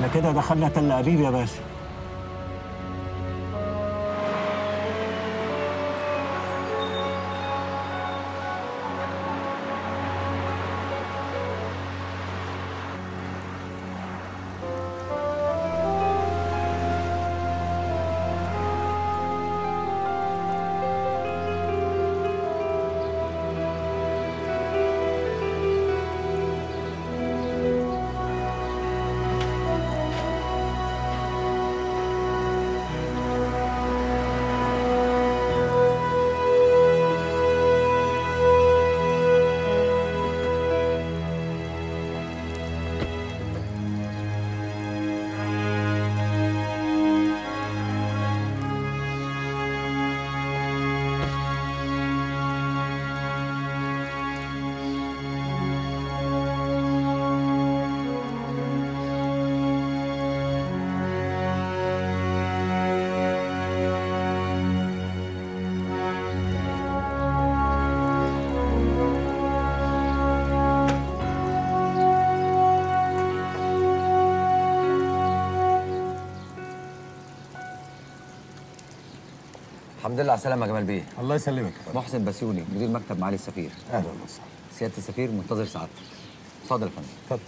احنا كده دخلنا تل ابيب يا باشا الحمد لله على السلامة يا جمال بيه الله يسلمك محسن بسيوني مدير مكتب معالي السفير اهلا وسهلا سيادة السفير منتظر سعادتك اتفضل يا فندم اتفضل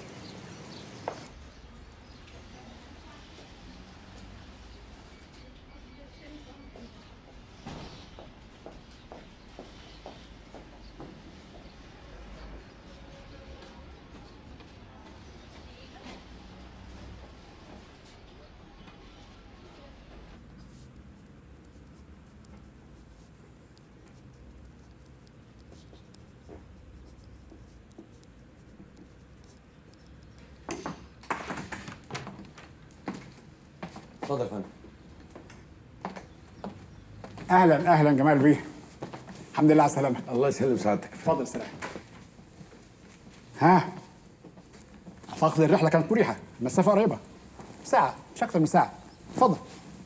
اتفضل يا فندم اهلا اهلا جمال بيه الحمد لله على السلامه الله يسلم سعادتك اتفضل سلام ها اعتقد الرحله كانت مريحه المسافه قريبه ساعه مش اكتر من ساعه اتفضل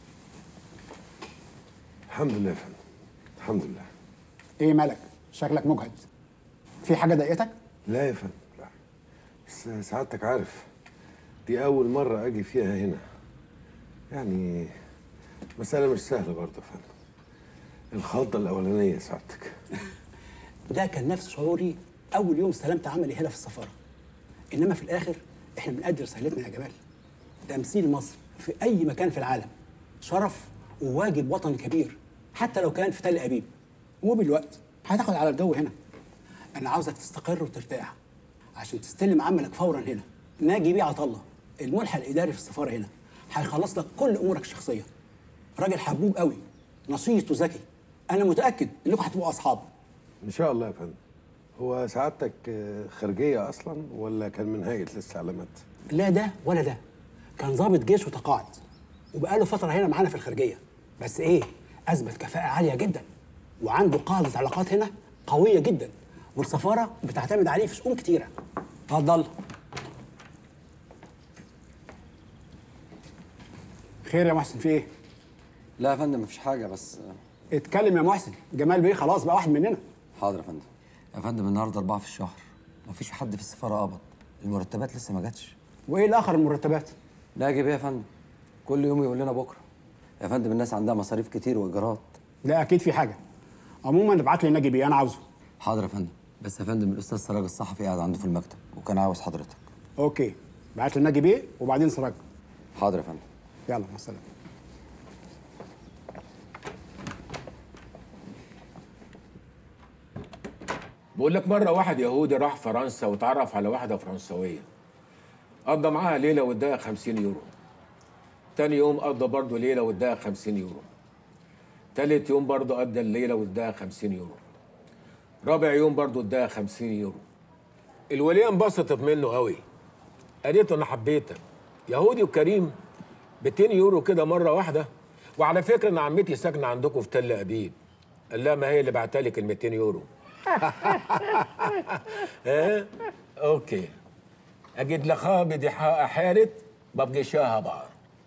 الحمد لله يا فندم الحمد لله ايه مالك شكلك مجهد في حاجه ضايقتك لا يا فندم لا بس سعادتك عارف دي أول مرة أجي فيها هنا يعني مسألة مش سهلة برضه يا فندم الخضة الأولانية سعادتك ده كان نفس شعوري اول يوم استلمت عملي هنا في السفاره انما في الاخر احنا بنقدر رسالتنا يا جمال تمثيل مصر في اي مكان في العالم شرف وواجب وطني كبير حتى لو كان في تل ابيب وبالوقت هتاخد على الجو هنا انا عاوزك تستقر وترتاح عشان تستلم عملك فورا هنا ناجي بيه عطا الله الملحق الاداري في السفاره هنا هيخلص لك كل امورك الشخصيه راجل حبوب قوي نشيط وذكي انا متاكد انكم هتبقوا اصحاب إن شاء الله يا فندم هو سعادتك آه، خارجية أصلا ولا كان من هيئة الاستعلامات؟ لا ده ولا ده كان ضابط جيش وتقاعد وبقاله فتره هنا معانا في الخارجيه بس ايه اثبت كفاءه عاليه جدا وعنده قاعده علاقات هنا قويه جدا والسفاره بتعتمد عليه في شؤون كتيره اتفضل خير يا محسن في ايه لا يا فندم مفيش حاجة بس اتكلم يا محسن جمال بيه خلاص بقى واحد مننا حاضر يا فندم يا فندم النهارده أربعة في الشهر مفيش حد في السفارة قبض المرتبات لسه ما جاتش وايه الاخر المرتبات ناجي بيه يا فندم كل يوم يقول لنا بكرة يا فندم الناس عندها مصاريف كتير وإيجارات لا اكيد في حاجه عموما ابعت لي ناجي بيه انا عاوزه حاضر يا فندم بس يا فندم الأستاذ سراج الصحفي قاعد عنده في المكتب وكان عاوز حضرتك اوكي بعت لي ناجي بيه وبعدين سراج حاضر يا فندم يلا مع السلامه بقول لك مرة واحد يهودي راح فرنسا واتعرف على واحدة فرنسوية قضى معاها ليلة واداها 50 يورو تاني يوم قضى برضه ليلة واداها 50 يورو تالت يوم برضه قضى الليلة واداها 50 يورو رابع يوم برضه اداها 50 يورو الولية انبسطت منه قوي قالت له انا حبيتك يهودي وكريم 200 يورو كده مرة واحدة وعلى فكرة انا عمتي ساكنة عندكم في تل ابيب قال لها ما هي اللي بعتها لك ال 200 يورو ها اوكي اجد لخا بدي حارت ببقي شاها بقى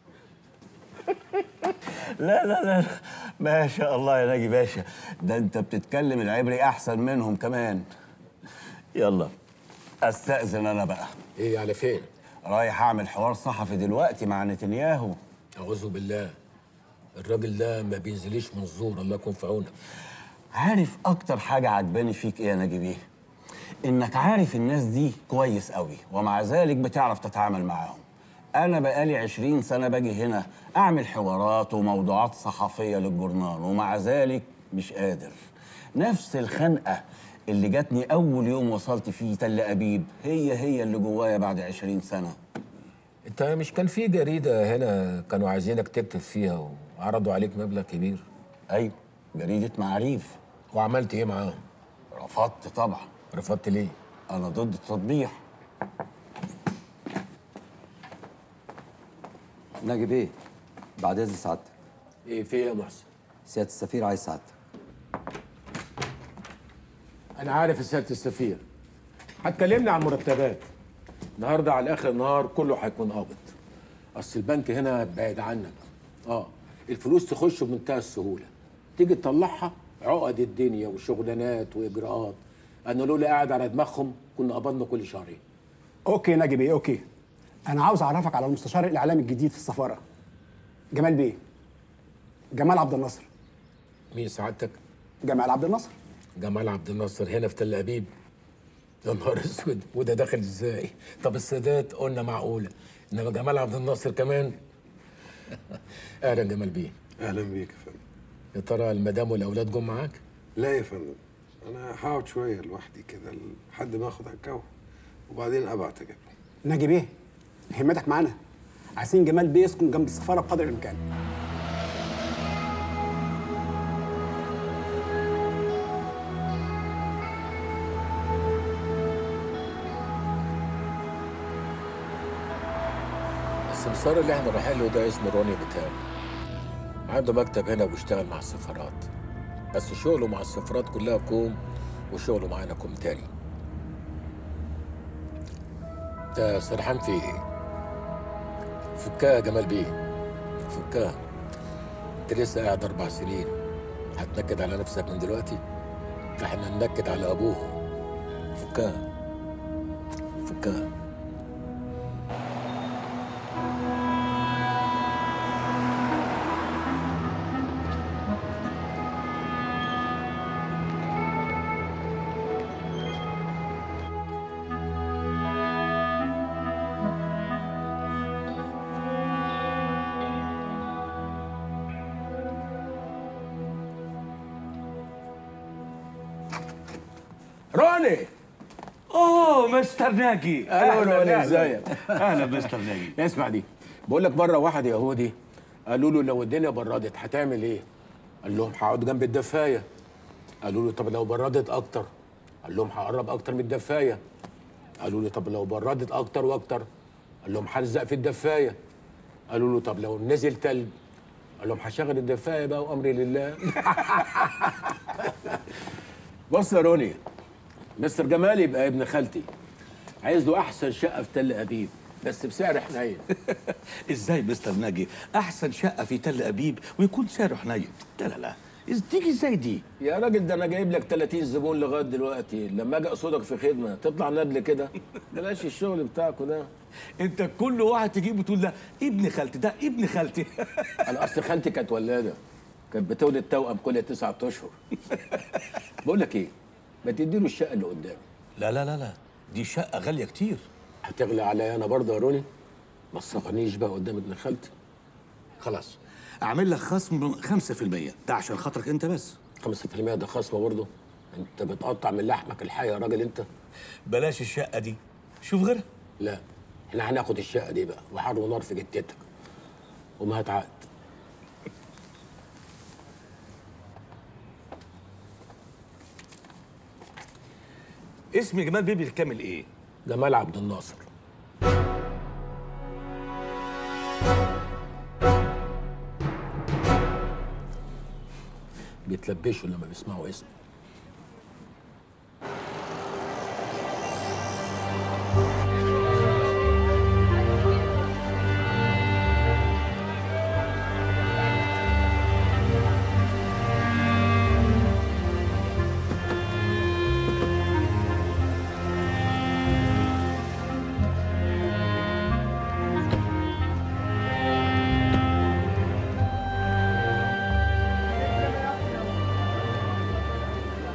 لا لا لا ما شاء الله يا ناجي باشا ده انت بتتكلم العبري احسن منهم كمان يلا استاذن انا بقى ايه على فين رايح اعمل حوار صحفي دلوقتي مع نتنياهو اعوذ بالله الراجل ده ما بينزليش من الزور الله يكون في عونك عارف اكتر حاجه عجباني فيك ايه يا نجيب ايه انك عارف الناس دي كويس قوي ومع ذلك بتعرف تتعامل معاهم انا بقالي عشرين سنه باجي هنا اعمل حوارات وموضوعات صحفيه للجورنال ومع ذلك مش قادر نفس الخنقه اللي جاتني اول يوم وصلت فيه تل ابيب هي هي اللي جوايا بعد عشرين سنه انت مش كان في جريده هنا كانوا عايزينك تكتب فيها وعرضوا عليك مبلغ كبير ايوه جريده معاريف وعملت ايه معاهم رفضت طبعا رفضت ليه انا ضد التطبيع ناجي بيه بعد اذن سعادتك ايه في ايه يا محسن سياده السفير عايز سعادتك انا عارف يا سياده السفير هتكلمني عن مرتبات النهارده على اخر النهار كله هيكون قابض اصل البنك هنا بعيد عنك اه الفلوس تخش بمنتهى السهوله تيجي تطلعها عقد الدنيا وشغلانات واجراءات انا لولا قاعد على دماغهم كنا قبضنا كل شهرين اوكي ناجي بيه اوكي انا عاوز اعرفك على المستشار الاعلامي الجديد في السفاره جمال بيه جمال عبد الناصر مين سعادتك جمال عبد الناصر جمال عبد الناصر هنا في تل ابيب يا نهار اسود وده داخل ازاي طب السادات قلنا معقوله انما جمال عبد الناصر كمان اهلا جمال بيه اهلا بيك يا فندم يا ترى المدام والاولاد جم معاك لا يا فندم انا هقعد شويه لوحدي كده لحد ما اخد على الجو وبعدين ابعت اجيبهم ناجي بيه همتك معانا عايزين جمال بيه يسكن جنب السفاره بقدر الامكان السمسار اللي احنا رايحين له ده اسمه روني بتاعي عنده مكتب هنا وبيشتغل مع السفارات بس شغله مع السفارات كلها كوم وشغله معانا كوم تاني انت سرحان في ايه؟ فكها يا جمال بيه فكها انت لسه قاعد اربع سنين هتنكد على نفسك من دلوقتي احنا ننكد على ابوهم فكها فكها روني اوه مستر ناجي أهلا وسهلا، ازيك؟ اهلا مستر ناجي اسمع دي بقول لك مره واحد يهودي قالوا له لو الدنيا بردت هتعمل ايه؟ قال لهم هقعد جنب الدفايه قالوا له طب لو بردت اكتر قال لهم هقرب اكتر من الدفايه قالوا له طب لو بردت اكتر واكتر قال لهم هلزق في الدفايه قالوا له طب لو نزل تلج قال لهم هشغل الدفايه بقى وامري لله بص يا روني مستر جمال يبقى ابن خالتي عايز له احسن شقه في تل ابيب بس بسعر حنين ازاي مستر ناجي احسن شقه في تل ابيب ويكون سعره حنين لا لا لا إز- تيجي ازاي دي يا راجل ده انا جايب لك 30 زبون لغايه دلوقتي لما اجي اقصدك في خدمه تطلع ندل كده بلاش الشغل بتاعكوا ده انت كل واحد تجيبه تقول ده ابن خالتي ده ابن خالتي انا اصل خالتي كانت ولاده كانت بتولد توأم كل تسعة اشهر بقول لك ايه ما تديله الشقه اللي قدامي لا لا لا لا دي شقه غاليه كتير هتغلى عليا انا برضه يا روني ما تصغنيش بقى قدام ابن خالتي خلاص اعمل لك خصم 5% ده عشان خاطرك انت بس 5% ده خصم برضه انت بتقطع من لحمك الحي يا راجل انت بلاش الشقه دي شوف غيرها لا احنا هناخد الشقه دي بقى وحر ونار في جتتك وما هتعقد اسم جمال بيبي الكامل ايه جمال عبد الناصر بيتلبشوا لما بيسمعوا اسمه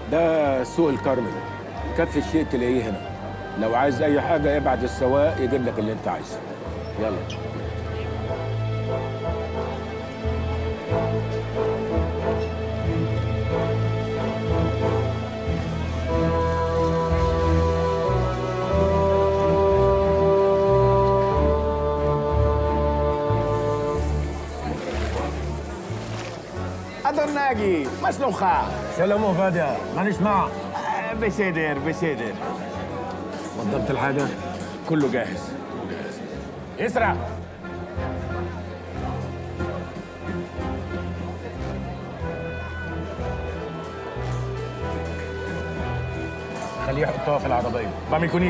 ده سوق الكرمل كف الشيء تلاقيه هنا لو عايز اي حاجه ابعت السواق يجيب لك اللي انت عايزه يلا أدر ناجي ما شلونك؟ سلام فادي مانيش معك بسيدر بسيدر وضبت الحاجه كله جاهز اسرع خليه يحطها في العربية بعمل كونيك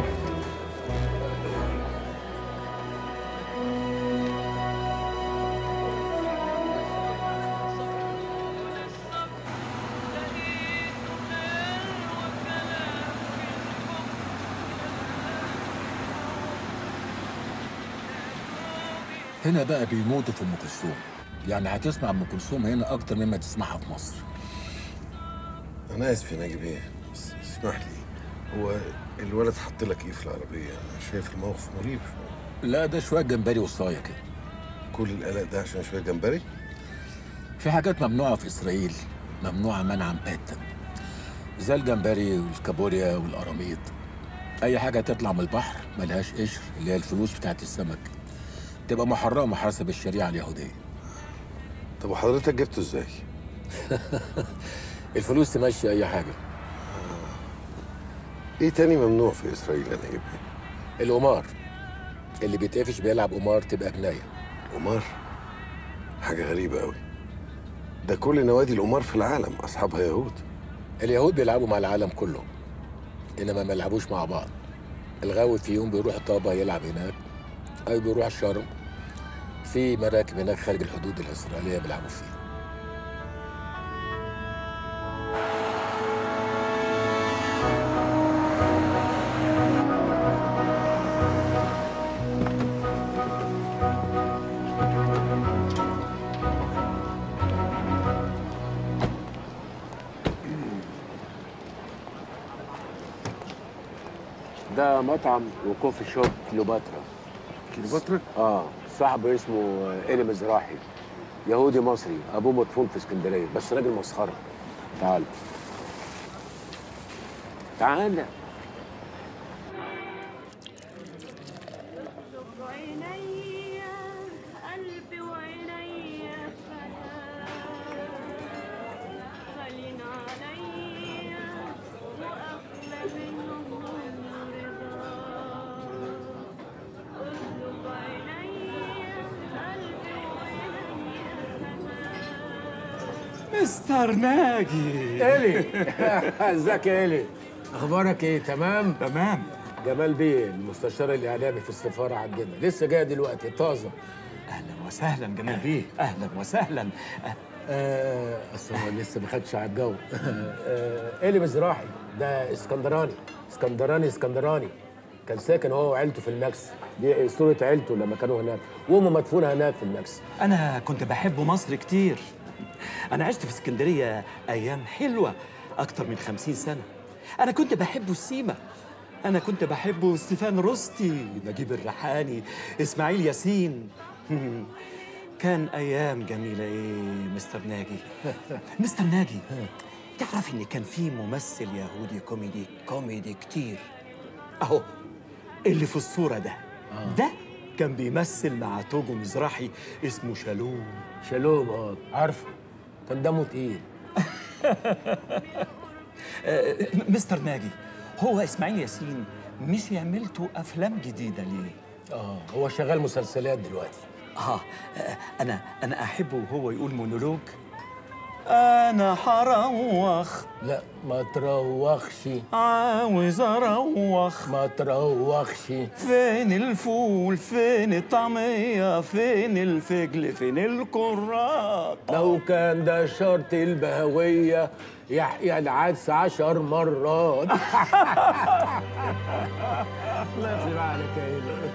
هنا بقى بيموتوا في ام كلثوم يعني هتسمع ام كلثوم هنا اكتر مما تسمعها في مصر انا اسف يا ناجي بيه بس اسمح لي هو الولد حط لك ايه في العربيه انا شايف الموقف مريب لا ده شويه جمبري وصايه كده كل القلق ده عشان شويه جمبري في حاجات ممنوعه في اسرائيل ممنوعه منعا باتا زي الجمبري والكابوريا والقراميط اي حاجه تطلع من البحر ملهاش قشر اللي هي الفلوس بتاعت السمك تبقى محرمه حسب الشريعه اليهوديه طب وحضرتك جبته ازاي الفلوس تمشي اي حاجه ايه تاني ممنوع في اسرائيل يا ناجي بيه القمار اللي بيتقفش بيلعب قمار تبقى جنايه قمار حاجه غريبه قوي ده كل نوادي القمار في العالم اصحابها يهود اليهود بيلعبوا مع العالم كله انما ما يلعبوش مع بعض الغاوي فيهم بيروح طابا يلعب هناك او بيروح الشرم في مراكب هناك خارج الحدود الاسرائيليه بيلعبوا فيها ده مطعم وكوفي شوب كليوباترا كليوباترا اه صاحبه اسمه إلي مزراحي يهودي مصري ابوه مدفون في اسكندريه بس راجل مسخره تعال تعال عيني قلبي وعيني فلا غالين علي واغلى منهم رضا اطلب عيني قلبي وعيني فلا مستر ناجي إلي ازيك يا إلي اخبارك ايه تمام تمام جمال بيه المستشار الاعلامي في السفاره عندنا لسه جاي دلوقتي طازه اهلا وسهلا جمال بيه اهلا وسهلا آه اصل هو لسه ما خدش على الجو آه إلي مزراحي ده اسكندراني اسكندراني اسكندراني كان ساكن هو وعيلته في المكس دي صورة عيلته لما كانوا هناك وامه مدفونة هناك في المكس انا كنت بحب مصر كتير انا عشت في اسكندريه ايام حلوه اكتر من خمسين سنه انا كنت بحب السيما انا كنت بحب ستيفان روستي نجيب الريحاني اسماعيل ياسين كان ايام جميله ايه مستر ناجي مستر ناجي تعرف ان كان في ممثل يهودي كوميدي كوميدي كتير اهو اللي في الصوره ده ده كان بيمثل مع توجو مزراحي اسمه شالوم شالوم اه عارفه كان دمه تقيل آه، م- مستر ناجي هو اسماعيل ياسين مش يعملتوا افلام جديده ليه اه هو شغال مسلسلات دلوقتي اه آه، انا انا احبه وهو يقول مونولوج انا حروخ لا ما تروخش عاوز اروخ ما تروخش فين الفول فين الطعميه فين الفجل فين الكرات لو كان ده شرط البهوية يحيى العدس عشر مرات الله يخلي عليك يا إلي.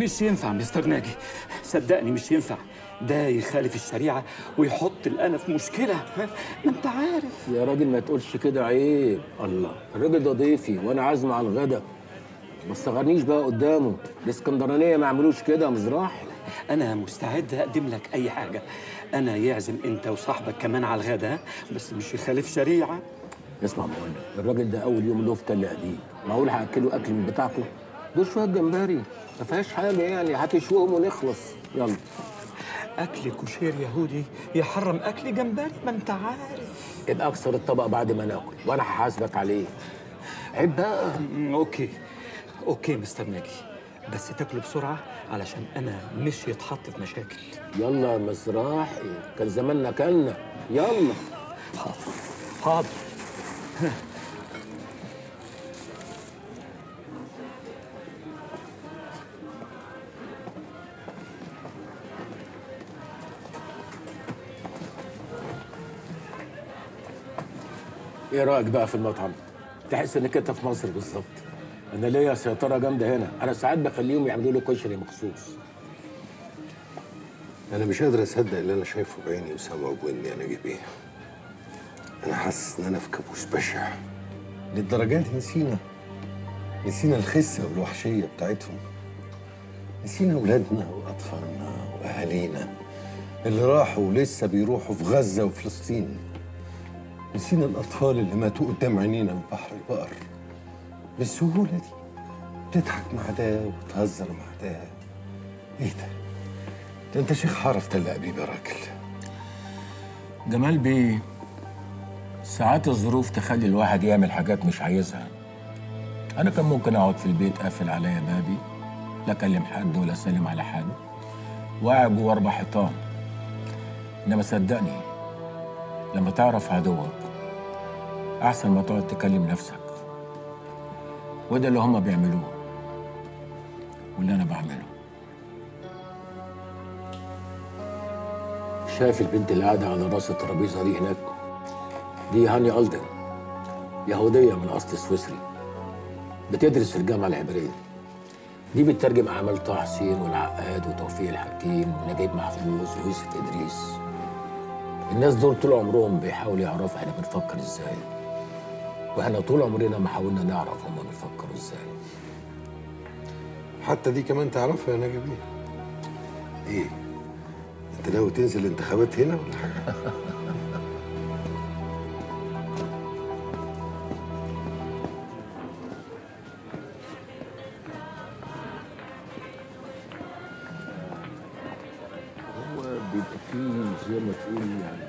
مش ينفع مستر ناجي صدقني مش ينفع ده يخالف الشريعة ويحط الأنا في مشكلة ها؟ ما أنت عارف يا راجل ما تقولش كده عيب الله الراجل ده ضيفي وانا عازمه على الغدا ما تستغرنيش بقى قدامه الاسكندرانيه ما يعملوش كده يا مزراح أنا مستعد أقدم لك أي حاجة أنا يعزم أنت وصاحبك كمان على الغدا ها؟ بس مش يخالف شريعة اسمع بقول لك الراجل ده اول يوم له في تل قديم معقول هاكله اكل من بتاعكم دول شويه جمبري ما فيهاش حاجه يعني هتشوهم ونخلص يلا أكل كوشير يهودي يحرم أكل جمبري ما أنت عارف يبقى اكسر الطبق بعد ما ناكل وانا هحاسبك عليه عيب بقى م، أوكي أوكي مستر ناجي بس تاكله بسرعة علشان أنا مش يتحط في مشاكل يلا يا مزراحي كان زماننا كلنا يلا حاضر حاضر ايه رايك بقى في المطعم تحس انك انت في مصر بالظبط انا ليا سيطره جامده هنا انا ساعات بخليهم يعملوا لي كشري مخصوص انا مش قادر اصدق اللي انا شايفه بعيني وسامعه بودني انا جبيه انا حاسس ان انا في كابوس بشع للدرجات دي نسينا نسينا الخسه والوحشيه بتاعتهم نسينا اولادنا واطفالنا واهالينا اللي راحوا ولسه بيروحوا في غزه وفلسطين نسينا الاطفال اللي ماتوا قدام عينينا في بحر البقر بالسهوله دي تضحك مع ده وتهزر مع ده ايه ده ده انت شيخ حرف تل ابيب يا راجل جمال بيه ساعات الظروف تخلي الواحد يعمل حاجات مش عايزها انا كان ممكن اقعد في البيت قافل عليا بابي لا اكلم حد ولا اسلم على حد وقاعد جوه اربع حيطان انما صدقني لما تعرف عدوك احسن ما تقعد تكلم نفسك وده اللي هما بيعملوه واللي انا بعمله شايف البنت اللي قاعده على راس الترابيزه دي هناك دي هاني ألدن يهودية من أصل سويسري بتدرس في الجامعة العبرية دي بتترجم أعمال طه حسين والعقاد وتوفيق الحكيم ونجيب محفوظ ويوسف إدريس الناس دول طول عمرهم بيحاولوا يعرفوا احنا بنفكر ازاي واحنا طول عمرنا ما حاولنا نعرف هما بيفكروا ازاي حتى دي كمان تعرفها يا نجم ايه ايه انت ناوي تنزل الانتخابات هنا ولا حاجه هو بيبقى فيه زي ما تقول يعني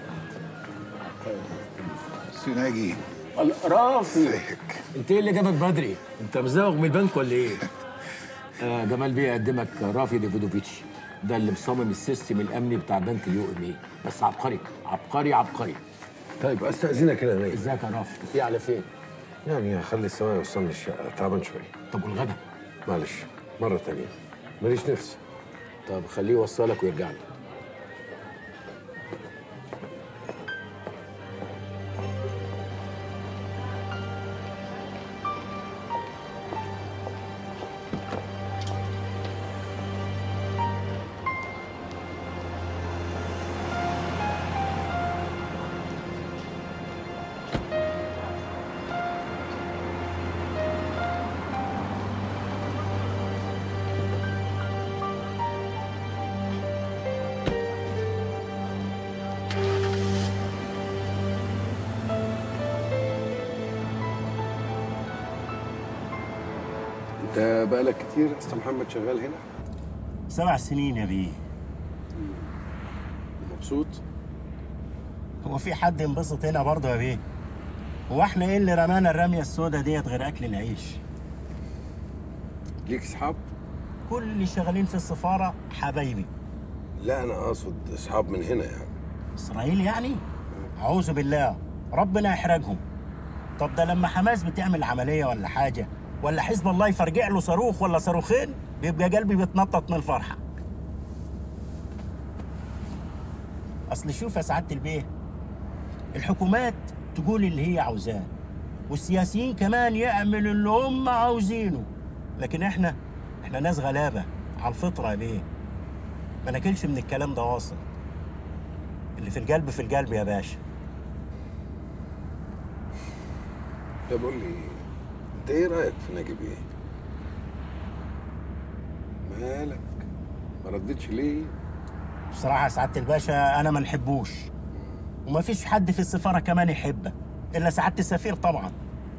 سيناجي الله، رافي انت ايه اللي جابك بدري؟ انت مزوغ من البنك ولا ايه؟ آه جمال بيه يقدمك رافي ديفيدوفيتش ده اللي مصمم السيستم الامني بتاع بنك اليو ام اي بس عبقري عبقري عبقري طيب استاذنك انا نايم ازيك يا رافي؟ ايه على فين؟ يعني هخلي السواق يوصلني الشقه تعبان شويه طب والغدا؟ معلش مره تانية ماليش نفس طب خليه يوصلك ويرجع لي انت بقالك كتير يا استاذ محمد شغال هنا سبع سنين يا بيه مبسوط هو في حد ينبسط هنا برضه يا بيه هو احنا ايه اللي رمانا الرميه السوداء ديت غير اكل العيش ليك اصحاب كل اللي شغالين في السفاره حبايبي لا انا اقصد اصحاب من هنا يعني اسرائيل يعني اعوذ بالله ربنا يحرجهم طب ده لما حماس بتعمل عمليه ولا حاجه ولا حزب الله يفرجع له صاروخ ولا صاروخين بيبقى قلبي بيتنطط من الفرحه اصل شوف يا سعاده البيه الحكومات تقول اللي هي عاوزاه والسياسيين كمان يعملوا اللي هم عاوزينه لكن احنا احنا ناس غلابه على الفطره ليه ما ناكلش من الكلام ده واصل اللي في القلب في القلب يا باشا طب قول لي انت ايه رايك في ناجي بيه؟ مالك؟ ما ردتش ليه؟ بصراحه يا سعاده الباشا انا ما نحبوش وما فيش حد في السفاره كمان يحبه الا سعاده السفير طبعا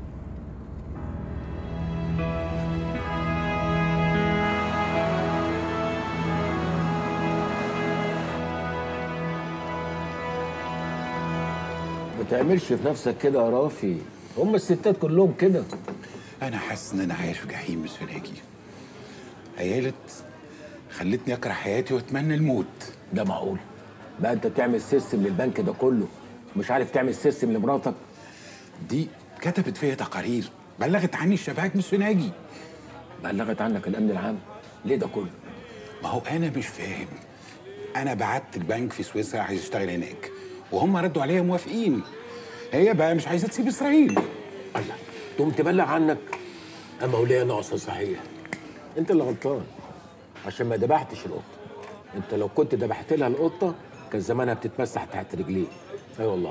ما تعملش في نفسك كده يا رافي هم الستات كلهم كده انا حاسس ان انا عايش في جحيم مش في ناجي عيالة خلتني اكره حياتي واتمنى الموت ده معقول بقى انت تعمل سيستم للبنك ده كله مش عارف تعمل سيستم لمراتك دي كتبت فيا تقارير بلغت عني الشباك مش في ناجي بلغت عنك الامن العام ليه ده كله ما هو انا مش فاهم انا بعت البنك في سويسرا عايز اشتغل هناك وهم ردوا عليا موافقين هي بقى مش عايزه تسيب اسرائيل الله تقوم تبلغ عنك اما وليه ناقصه صحيح انت اللي غلطان عشان ما ذبحتش القطه انت لو كنت ذبحت لها القطه كان زمانها بتتمسح تحت رجليه اي والله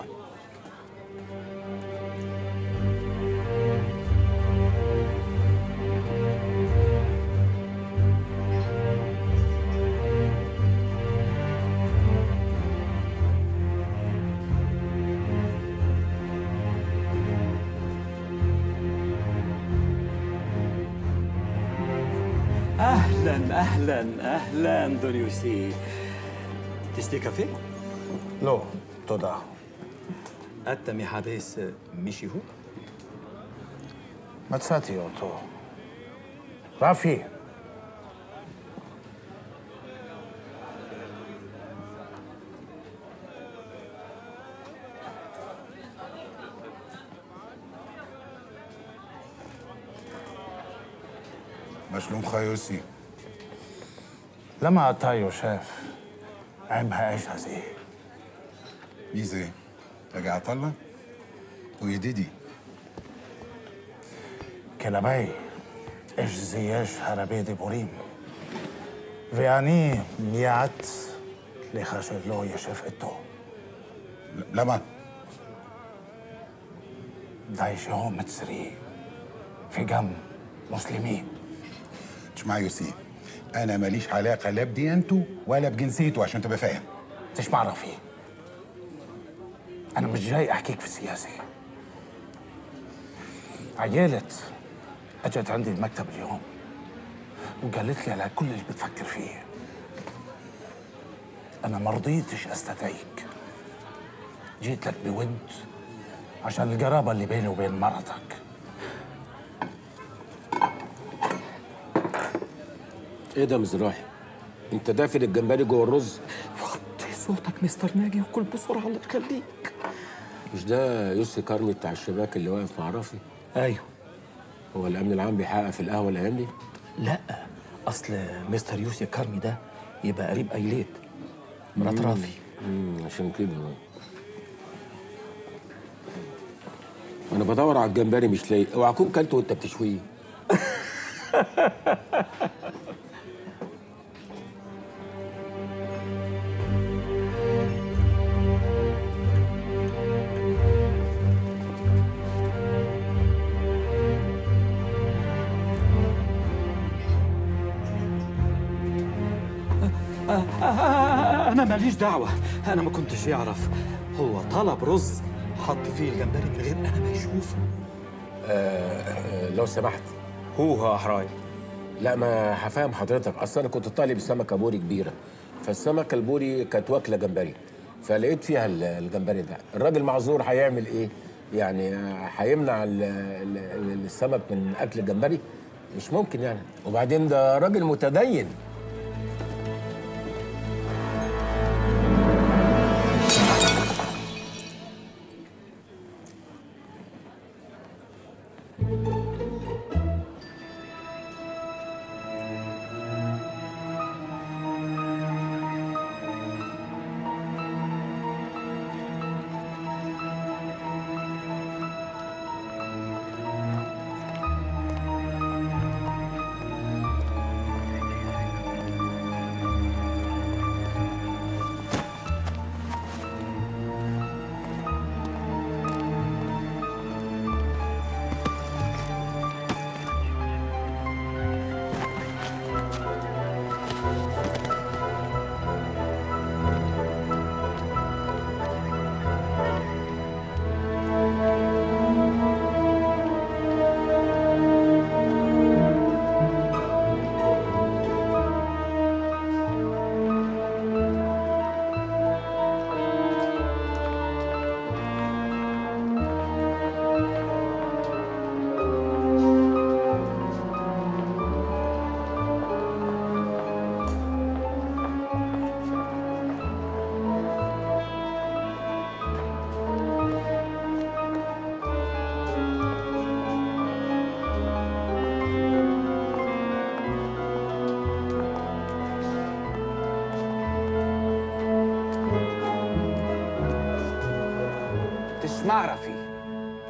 اهلا اهلا اهلا دونيوسي تشتي كافيه؟ לא, תודה. אתה מחפש מישהו? מצאתי אותו. רפי, מה שלומך יוסי? למה אתה יושב עם האש הזה? מי זה? רגע עטאללה? הוא ידידי. כלבי, אש זה יש הרבה דיבורים. ואני מיד לך שלא יושב איתו. למה? די שהוא מצרי, וגם מוסלמי. تسمع يوسي انا ماليش علاقه لا بديانته ولا بجنسيته عشان تبقى فاهم تسمع رفي أنا مش جاي أحكيك في السياسة عيالة أجت عندي المكتب اليوم وقالت لي على كل اللي بتفكر فيه أنا ما رضيتش أستدعيك جيت لك بود عشان القرابة اللي بيني وبين مرتك ايه ده مزراحي انت دافن الجمبري جوه الرز وطي صوتك مستر ناجي وكل بسرعه الله يخليك مش ده يوسي كارمي بتاع الشباك اللي واقف مع رافي ايوه هو الامن العام بيحقق في القهوه الايام دي لا اصل مستر يوسف كارمي ده يبقى قريب ايليت مرات رافي امم عشان كده بقى. انا بدور على الجمبري مش لاقي اوعى تكون كلته وانت بتشويه انا ماليش دعوه انا ما كنتش يعرف هو طلب رز حط فيه الجمبري من غير انا ما يشوفه آه لو سمحت هو احراي لا ما هفهم حضرتك اصل انا كنت طالب سمكه بوري كبيره فالسمكه البوري كانت واكله جمبري فلقيت فيها ال- الجمبري ده الراجل معذور هيعمل ايه يعني هيمنع ال- ال- ال- السمك من اكل الجمبري مش ممكن يعني وبعدين ده راجل متدين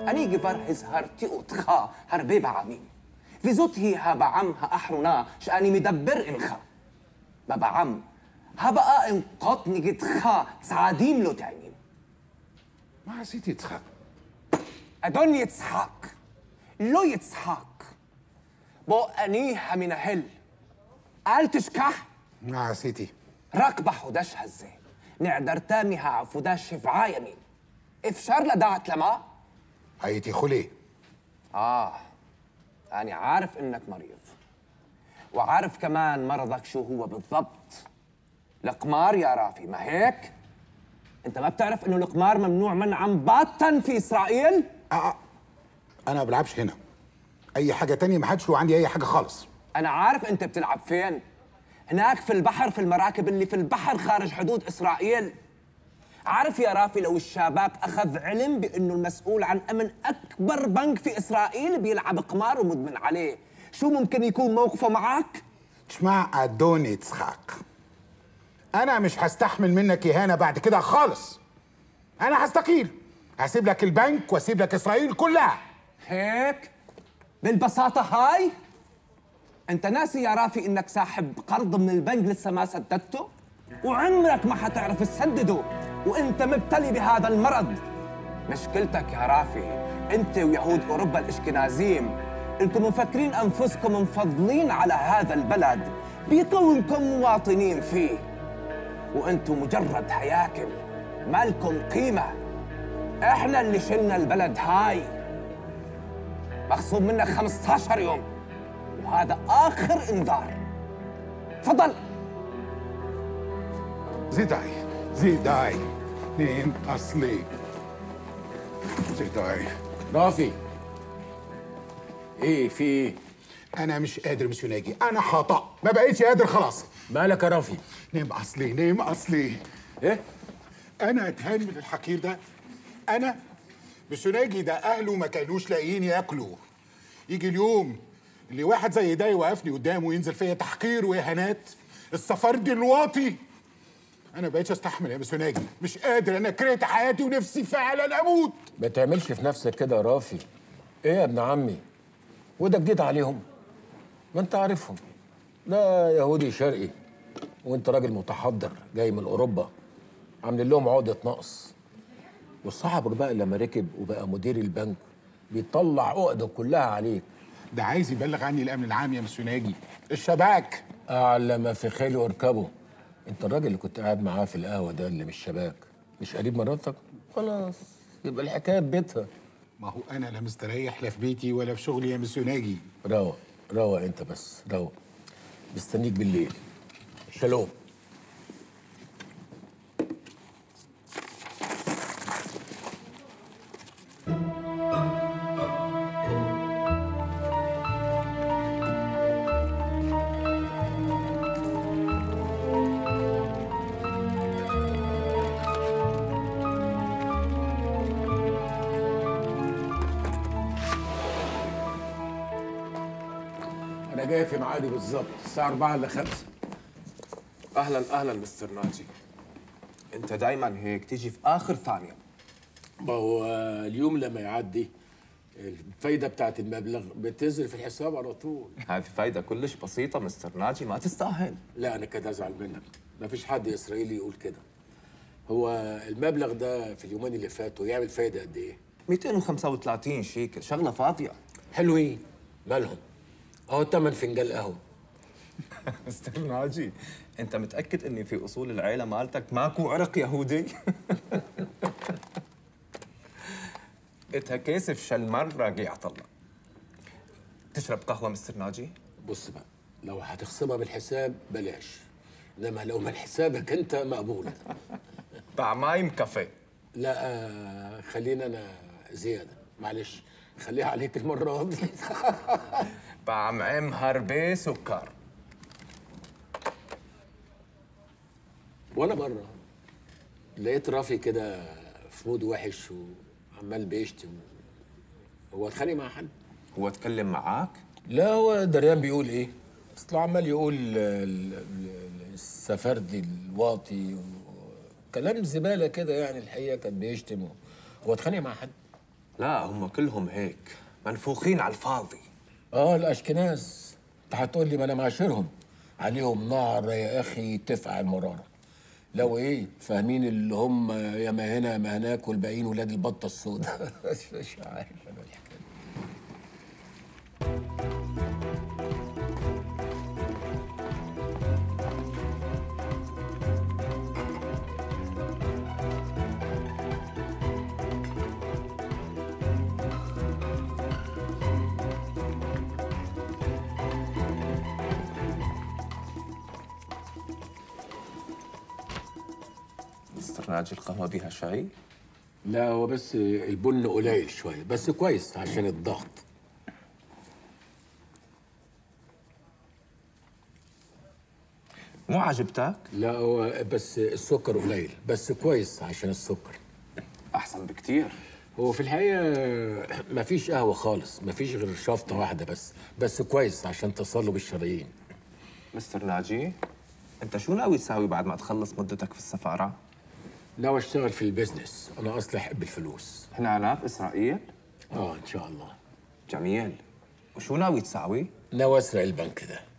אני כבר הזהרתי אותך הרבה פעמים. וזאתי הבעם האחרונה שאני מדבר עמך. בבעם הבאה אנקוט נגדך צעדים לא תעימים. מה עשיתי, יצחק? אדון יצחק, לא יצחק. בוא אני המנהל. אל תשכח, מה עשיתי? רק בחודש הזה נעדרת מהעבודה שבעה ימים. אפשר לדעת למה? הייתי חולה. آه أنا عارف إنك مريض وعارف كمان مرضك شو هو بالضبط القمار يا رافي ما هيك؟ أنت ما بتعرف إنه القمار ممنوع منعا باتا في إسرائيل؟ انا ما بلعبش هنا اي حاجه تانية ما حدش له عندي اي حاجه خالص أنا عارف أنت بتلعب فين هناك في البحر في المراكب اللي في البحر خارج حدود إسرائيل عارف يا رافي لو الشباك أخذ علم بأنه المسؤول عن أمن أكبر بنك في إسرائيل بيلعب قمار ومدمن عليه شو ممكن يكون موقفه معك؟ اسمع ادوني يتسحق انا مش هستحمل منك اهانه بعد كده خالص انا هستقيل هسيب لك البنك واسيب لك اسرائيل كلها هيك بالبساطة هاي أنت ناسي يا رافي إنك ساحب قرض من البنك لسه ما سددته وعمرك ما حتعرف تسدده وأنت مبتلي بهذا المرض مشكلتك يا رافي أنت ويهود أوروبا الإشكنازيم أنتم مفكرين أنفسكم مفضلين على هذا البلد بكونكم مواطنين فيه وأنتم مجرد هياكل مالكم قيمة احنا اللي شلنا البلد هاي مخصوم منك 15 يوم وهذا اخر انذار تفضل زيداي زيداي نيم اصلي زيداي رافي ايه في ايه؟ انا مش قادر مش ناجي انا خطا ما بقيتش قادر خلاص مالك يا رافي نيم اصلي نيم اصلي ايه انا اتهان من الحقير ده انا بسناجي ده اهله ما كانوش لاقيين ياكلوا يجي اليوم اللي واحد زي ده يوقفني قدامه وينزل فيا تحقير واهانات السفردي الواطي انا بقيتش استحمل يا بسناجي مش قادر انا كرهت حياتي ونفسي فعلا اموت ما تعملش في نفسك كده يا رافي ايه يا ابن عمي وده جديد عليهم ما انت عارفهم ده يهودي شرقي وانت راجل متحضر جاي من اوروبا عاملين لهم عقده نقص وصاحبك بقى لما ركب وبقى مدير البنك بيطلع عقده كلها عليك ده عايز يبلغ عني الامن العام يا مسيوناجي الشباك اعلى ما في خيله واركبه انت الراجل اللي كنت قاعد معاه في القهوه ده اللي مش شباك مش قريب مراتك خلاص يبقى الحكايه ببيتها ما هو انا لا مستريح لا في بيتي ولا في شغلي يا مسيوناجي روق روق انت بس روق مستنيك بالليل شالوم انا جاي في ميعادي بالظبط الساعه 4 الا 5 اهلا اهلا مستر ناجي انت دايما هيك تيجي في اخر ثانيه ما هو اليوم لما يعدي الفايده بتاعت المبلغ بتنزل في الحساب على طول هذه فايده كلش بسيطه مستر ناجي ما تستاهل لا انا كده ازعل منك ما فيش حد اسرائيلي يقول كده هو المبلغ ده في اليومين اللي فاتوا يعمل فايده قد ايه 235 شيكل شغله فاضيه حلوين مالهم اهو تمن فنجان قهوه مستر ناجي انت متاكد اني في اصول العيله مالتك ماكو عرق يهودي اتها كيسف شل مره قيعة الله تشرب قهوه مستر ناجي بص بقى لو هتخصمها بالحساب بلاش انما لو من حسابك انت مقبوله طعمايم كافيه لا آه، خلينا انا زياده معلش خليها عليك المره دي طعم هربي سكر وانا بره لقيت رافي كده في مود وحش وعمال بيشتم هو اتخانق مع حد؟ هو اتكلم معاك؟ لا هو دريان بيقول ايه؟ اصله عمال يقول ال- ال- ال- السفردي الواطي و- كلام زباله كده يعني الحقيقه كان بيشتم هو اتخانق مع حد؟ لا هم كلهم هيك منفوخين على الفاضي اه الاشكناز انت هتقول لي ما انا معاشرهم عليهم نار يا اخي تفقع المراره لو ايه فاهمين اللي هم يا ما هنا يا ما هناك والباقيين ولاد البطه السوداء مش عارف انا الحكايه مستر ناجي القهوة بيها شاي لا هو بس البن قليل شويه بس كويس عشان الضغط مو عجبتك؟ لا هو بس السكر قليل بس كويس عشان السكر أحسن بكتير هو في الحقيقة مفيش قهوة خالص مفيش غير شفطة واحدة بس بس كويس عشان تصلب الشرايين مستر ناجي أنت شو ناوي تساوي بعد ما تخلص مدتك في السفارة؟ ناوي اشتغل في البيزنس انا اصلي احب الفلوس هنا في إسرائيل؟ اه ان شاء الله جميل وشو ناوي تساوي؟ ناوي اسرق البنك ده